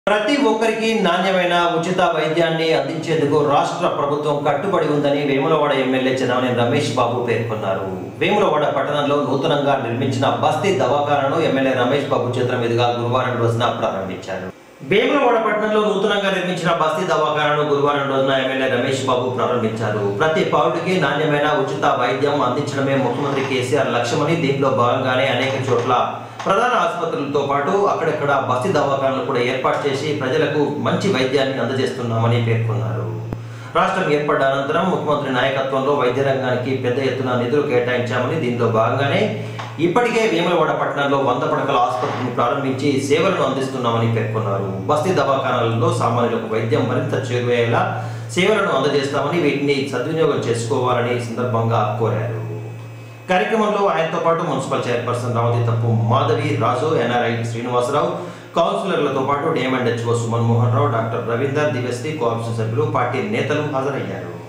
ప్రతి ఒక్కరికి నాణ్యమైన ఉచిత వైద్యాన్ని అందించేందుకు రాష్ట్ర ప్రభుత్వం కట్టుబడి ఉందని వేములవాడ ఎమ్మెల్యే చెన్నమనేని రమేష్ బాబు పేర్కొన్నారు వేములవాడ పట్టణంలో నూతనంగా నిర్మించిన బస్తీ దవాఖానను ఎమ్మెల్యే రమేష్ బాబు చేతుల మీదుగా గురువారం రోజున ప్రారంభించారు వేములవాడ పట్టణంలో నూతనంగా నిర్మించిన బస్తీ దవాఖానను గురువారం రోజున ఎమ్మెల్యే రమేష్ బాబు ప్రారంభించారు ప్రతి పౌరుడికి నాణ్యమైన ఉచిత వైద్యం అందించడమే ముఖ్యమంత్రి కేసీఆర్ లక్ష్యమని దీంట్లో భాగంగానే అనేక చోట్ల ప్రధాన ఆసుపత్రులతో పాటు అక్కడక్కడ బస్తీ దవాఖానలు కూడా ఏర్పాటు చేసి ప్రజలకు మంచి వైద్యాన్ని అందజేస్తున్నామని పేర్కొన్నారు రాష్ట్రం ఏర్పడ్డ అనంతరం ముఖ్యమంత్రి నాయకత్వంలో వైద్య రంగానికి పెద్ద ఎత్తున నిధులు కేటాయించామని దీంట్లో భాగంగానే ఇప్పటికే వేములవాడ పట్టణంలో వంద పడకల ఆసుపత్రిని ప్రారంభించి సేవలను అందిస్తున్నామని పేర్కొన్నారు బస్తీ దవాఖానాలలో సామాన్యులకు వైద్యం మరింత చేరువయ్యేలా సేవలను అందజేస్తామని వీటిని సద్వినియోగం చేసుకోవాలని ఈ సందర్భంగా కోరారు కార్యక్రమంలో ఆయనతో పాటు మున్సిపల్ చైర్పర్సన్ రావతి తప్పు మాధవి రాజు ఎన్ఆర్ఐ శ్రీనివాసరావు కౌన్సిలర్లతో పాటు డిఎంఎండ్ HO Suman Mohan Rao doctor Ravinder Divyasri cooption సభ్యులు పార్టీ నేతలు హాజరయ్యారు